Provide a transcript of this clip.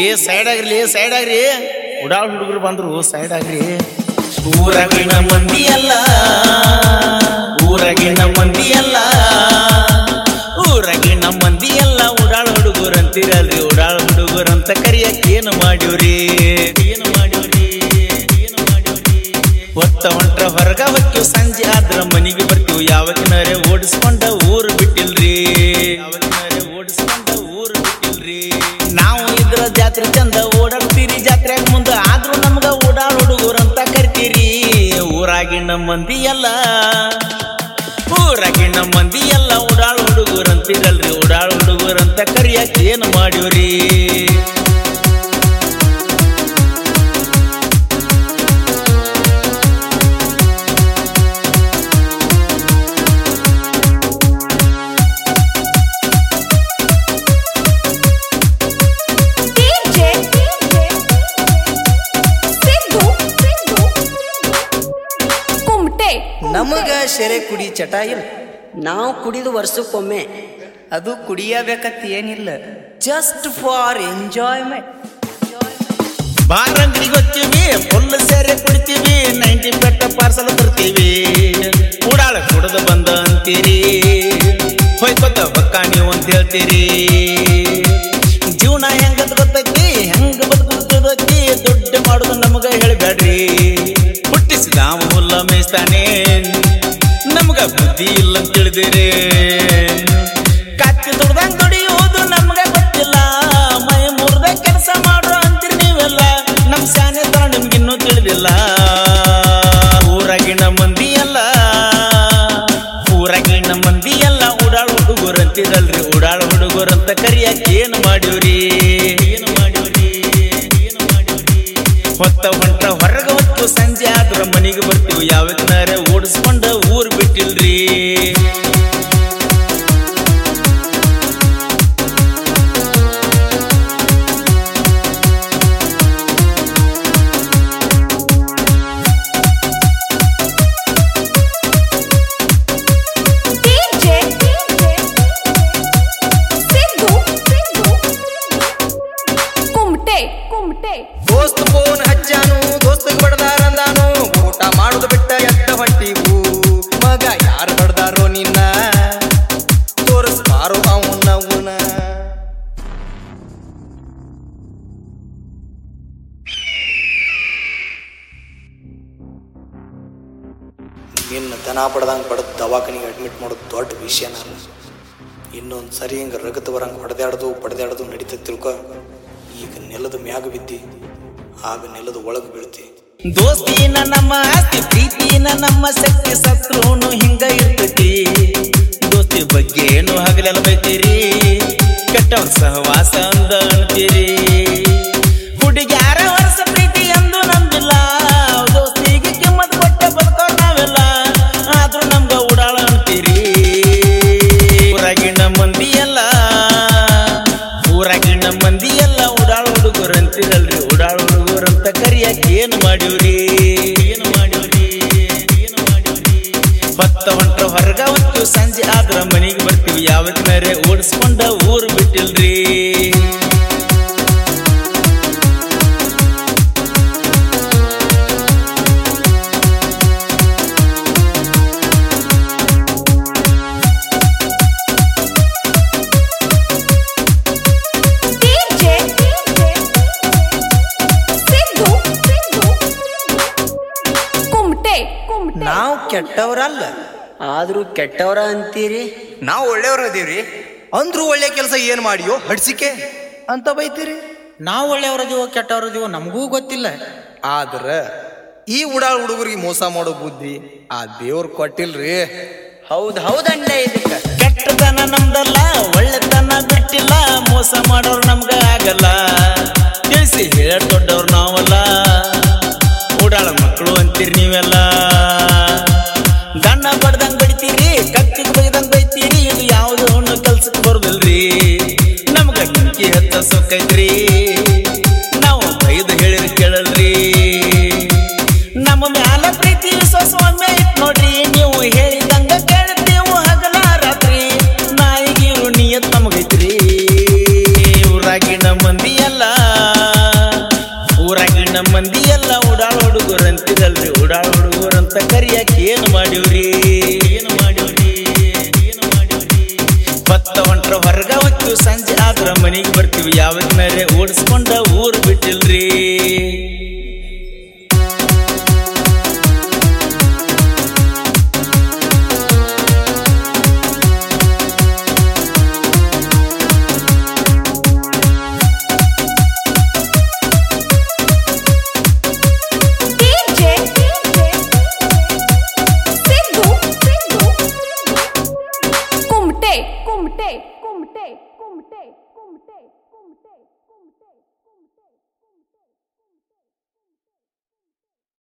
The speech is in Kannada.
ಸೈಡ್ ಆಗ್ರಿ ಸೈಡ್ ಆಗ್ರಿ ಉಡಾಳ್ ಹುಡುಗರು ಬಂದ್ರು ಸೈಡ್ ಆಗ್ರಿ ಊರಾಗಿನ ಮಂದಿ ಅಲ್ಲ ಊರಾಗಿನ ಮಂದಿ ಅಲ್ಲ ಊರಾಗಿನ ಮಂದಿ ಅಲ್ಲ ಉಡಾಳ್ ಹುಡುಗರು ಅಂತೀರಲ್ರಿ ಉಡಾಳ್ ಹುಡುಗರು ಅಂತ ಕರಿಯಕ್ ಏನು ಮಾಡಿವ್ರಿ ಏನು ಮಾಡಿವ್ರಿ ಏನು ಮಾಡಿವ್ರಿ ಒತ್ತ ಹೊಂಟ್ರ ಹೊರಗ ಹೊಕ್ಕಿವ್ ಸಂಜೆ ಆದ್ರ ಮನಿಗೆ ಬರ್ತೀವಿ ಯಾವತ್ತಿನರೆ ಓಡಿಸ್ಕೊಂಡ ಊರು ಬಿಟ್ಟಿಲ್ರಿ ಯಾವತ್ತಿನರೆ ಓಡಿಸ್ಕೊಂಡ ಊರು ಬಿಟ್ಟಿಲ್ರಿ ನಾವು ಇದ್ರ ಜಾತ್ರೆ ಚಂದ ಓಡಾಡ್ತೀರಿ ಜಾತ್ರೆಗ್ ಮುಂದ ಆದ್ರೂ ನಮ್ಗ ಓಡಾಡ್ ಹುಡುಗರು ಅಂತ ಕರಿತೀರಿ ಊರಾಗಿನ ಮಂದಿ ಎಲ್ಲ ಊರಾಗಿನ ಮಂದಿ ಎಲ್ಲ ಉಡಾಳ್ ಹುಡುಗರು ಅಂತೀರಲ್ರಿ ಉಡಾಳ್ ಹುಡುಗರು ಅಂತ ಕರಿಯಕ್ ಏನು ಮಾಡಿವ್ರಿ DJ ಸಿದ್ದು ಕುಮಟೆ ನಮಗ ಸೆರೆ ಕುಡಿ ಚಟ ಇಲ್ಲ ನಾವು ಕುಡಿದು ವರ್ಷಕ್ಕೊಮ್ಮೆ ಅದು ಕುಡಿಯಬೇಕಂತ ಏನಿಲ್ಲ ಜಸ್ಟ್ ಫಾರ್ ಎಂಜಾಯ್ಮೆಂಟ್ ಬಾರಂಗಡಿಗೆ ಹೋಗ್ತೀವಿ ಫುಲ್ ಸೇರೆ ಕುಡಿತೀವಿ ನೈಂಟಿ ಪೆಟ್ಟ ಪಾರ್ಸಲ್ ತರ್ತೀವಿ ಉಡಾಳ ಕುಡ್ದು ಬಂದ ಅಂತೀರಿ ಹೊಯ್ಕೊತ ಬಕ್ಕ ನೀವು ಅಂತ ಹೇಳ್ತೀರಿ ಜೀವನ ಹೆಂಗದ್ ಗೊತ್ತೈತಿ ಹೆಂಗ ಬದುಕಿ ದುಡ್ಡು ಮಾಡುದು ನಮಗ ಹೇಳ್ಬೇಡ್ರಿ ಹುಟ್ಟಿಸಿದ ಹುಲ್ಲ ಮೇಯ್ತಾನೆ ನಮಗ ಬುದ್ಧಿ ಇಲ್ಲ ಅಂತ ತಿಳಿದಿರಿ ಕತ್ತಿ ದುಡ್ದಂಗ್ ದುಡಿಯೋದು ನಮ್ಗ ಗೊತ್ತಿಲ್ಲ ಮೈ ಮುರ್ದ ಕೆಲಸ ಮಾಡ್ರು ಅಂತೀರಿ ನೀವೆಲ್ಲ ನಮ್ ಶಾನೆ ತರ ನಿಮ್ಗಿನ್ನೂ ತಿಳಿದಿಲ್ಲ ಊರಾಗಿನ ಮಂದಿ ಎಲ್ಲ ಊರಾಗಿನ ಮಂದಿ ಎಲ್ಲ ಉಡಾಳ್ ಹುಡುಗರು ಅಂತಿರಲ್ರಿ ಉಡಾಳ್ ಹುಡುಗರು ಅಂತ ಕರಿಯಕ್ ಏನ್ ಮಾಡಿವ್ರಿ ಏನು ಮಾಡಿವ್ರಿ ಏನು ಮಾಡಿವ್ರಿ ಹೊತ್ತ ಹೊಂಟ ಹೊರಗ ಹೊತ್ತು ಸಂಜೆ ಆದ್ರ ಮನಿಗೆ ಬರ್ತೀವಿ ಯಾವತ್ತಿನಾರೆ ಓಡಿಸ್ಕೊಂಡ ಊರ್ ಬಿಟ್ಟಿಲ್ರಿ DJ ಸಿದ್ದು ಕುಮಟೆ ಕುಮಟೆ ದೋಸ್ತ್ ಫೋನ್ ಹಚ್ಚಾನು ದೋಸ್ತಗ್ ಬಡ್ದಾರಂದಾನು ಊಟ ಮಾಡುದು ಬಿಟ್ಟ ಎತ್ತ ಹೊಂಟಿವು ಮಗ ಯಾರು ಬಡ್ದಾರೋ ನಿನ್ನ ತೋರಿಸ್ತಾರೋ ಅವನವನ ನಿನ್ನ ದನ ಬಡ್ದಂಗೆ ಬಡದು ದವಾಖಾನಿಗೆ ಅಡ್ಮಿಟ್ ಮಾಡೋದು ದೊಡ್ಡ ವಿಷಯನ ಅಲ್ಲ ಇನ್ನೊಂದು ಸರಿ ಹಿಂಗೆ ರಗತ ಬರಂಗೆ ಹೊಡೆದಾಡ್ದು ಬಡ್ದಾಡ್ದು ನಡೀತದೆ ತಿಳ್ಕೊ ಈಗ ನೆಲದ ಮ್ಯಾಗ ಬಿದ್ದಿ ಆಗ ನೆಲದ ಒಳಗೆ ಬೀಳ್ತಿ ದೋಸ್ತಿನ ನಮ್ಮ ಆಸ್ತಿ ಪ್ರೀತಿನ ನಮ್ಮ ಶಕ್ತಿ ಸತ್ರುನು ಹಿಂಗ ಇರ್ತೈತಿ ದೋಸ್ತಿ ಬಗ್ಗೆ ಏನು ಹಗಲೆಲ್ಲ ಬೈತೀರಿ ಕೆಟ್ಟವ್ರ ಸಹವಾಸ ಅಂದ ಅಂತೀರಿ ಹುಡುಗ್ಯಾರ ವರ್ಷ ಪ್ರೀತಿ ಎಂದು ನಂಬಿಲ್ಲ ದೋಸ್ತಿಗೆ ಕಿಮ್ಮತ್ ಕೊಟ್ಟ ಬದುಕೋರ್ ನಾವೆಲ್ಲ ಆದ್ರೂ ನಮ್ಗ ಉಡಾಳ ಅಂತೀರಿ ಊರಾಗಿನ ಮಂದಿ ಎಲ್ಲ ಊರಾಗಿನ ಮಂದಿ ಎಲ್ಲ ಉಡಾಳ ಹುಡುಗರು ಅಂತಿರಲ್ರಿ ಉಡಾಳ ಹುಡುಗರು ಅಂತ ಕರಿಯಕ್ ಏನು ಮಾಡಿವ್ರಿ ಏನು ಮಾಡಿವ್ರಿ ಏನು ಮಾಡಿವ್ರಿ ಹೊತ್ತ ಹೊಂಟ್ರ ಹೊರಗ ಹೊತ್ತು ಸಂಜೆ ಆದ್ರ ಮನಿಗೆ ಬರ್ತೀವಿ ಯಾವತ್ತಿನರೆ ಓಡಿಸ್ಕೊಂಡ ಊರು ಬಿಟ್ಟಿಲ್ರಿ DJ ಸಿದ್ದು ಕುಮಟೆ ಕುಮಟೆ ನಾವು ಕೆಟ್ಟವ್ರಲ್ಲ ಆದ್ರೂ ಕೆಟ್ಟವರ ಅಂತೀರಿ ನಾವು ಒಳ್ಳೆಯವ್ರ ಅದೀವ್ರಿ ಅಂದ್ರೂ ಒಳ್ಳೆ ಕೆಲಸ ಏನ್ ಮಾಡಿಯೋ ಹಡ್ಸಿಕೆ ಅಂತ ಬೈತೀರಿ ನಾವು ಒಳ್ಳೆಯವರದೀವೋ ಕೆಟ್ಟವರದೀವೋ ನಮಗೂ ಗೊತ್ತಿಲ್ಲ ಆದ್ರ ಈ ಉಡಾಳ್ ಹುಡುಗರಿಗೆ ಮೋಸ ಮಾಡೋ ಬುದ್ಧಿ ಆ ದೇವ್ರು ಕೊಟ್ಟಿಲ್ರಿ ಹೌದ್ ಹೌದಂಡೆ ಇದಕ್ಕ ಕೆಟ್ಟತನ ನಮ್ದಲ್ಲ ಒಳ್ಳೆತನ ಬಿಟ್ಟಿಲ್ಲ ಮೋಸ ಮಾಡೋರು ನಮ್ಗ ಆಗಲ್ಲ ತಿಳಿಸಿ ಹೇಳ ದೊಡ್ಡವ್ರು ನಾವಲ್ಲ ಓಡಾಳ ಮಕ್ಕಳು ಅಂತೀರಿ ನೀವೆಲ್ಲ ದಣ್ಣ ಬಡ್ದಂಗ್ ಬಡಿತೀರಿ ಕತ್ತಿಗೆ ಬೈದಂಗ್ ಬೈತೀರಿ ಇದು ಯಾವ್ದು ಕೆಲ್ಸಕ್ಕೆ ಬರುದಿಲ್ರಿ ನಮ್ಗ ಬೆಂಕಿ ಹತ್ತ ಸೊಕ್ಕೈತ್ರಿ ನಾವು ಬೈದು ಹೇಳಿರಿ ಕೇಳಲ್ರಿ ನಮ್ಮ ಮ್ಯಾಲ ಪ್ರೀತಿ ವಿಶ್ವಾಸ ಒಮ್ಮೆ ಇಟ್ ನೋಡ್ರಿ ನೀವು ಹೇಳಿದಂಗ ಕೇಳ್ತೀವು ಹಗಲ ರಾತ್ರಿ ನಾಯಿಗೆ ನಿಯತ್ ನಮಗೈತ್ರಿ ಊರಾಗಿನ ಮಂದಿ ಎಲ್ಲ ಹುಡುಗರಂತ ಕರಿಯಾಕ ಏನು ಮಾಡಿವ್ರಿ ಏನು ಮಾಡಿವ್ರಿ ಏನು ಮಾಡಿವ್ರಿ ಭತ್ತ ಹೊಂಟ್ರ ಹೊರಗ ಹೊಕ್ಕಿವ್ ಸಂಜೆ ಆದ್ರ ಮನಿಗೆ ಬರ್ತೀವಿ ಯಾವಾಗ ಮೇಲೆ ಓಡಿಸ್ಕೊಂಡ ಊರು ಬಿಟ್ಟಿಲ್ರಿ ಡಿಜೆ ಸಿದ್ದು ಸಿದ್ದು ಕುಮಟೆ ಕುಮಟೆ ಕುಮಟೆ ಕುಮಟೆ ಕುಮಟೆ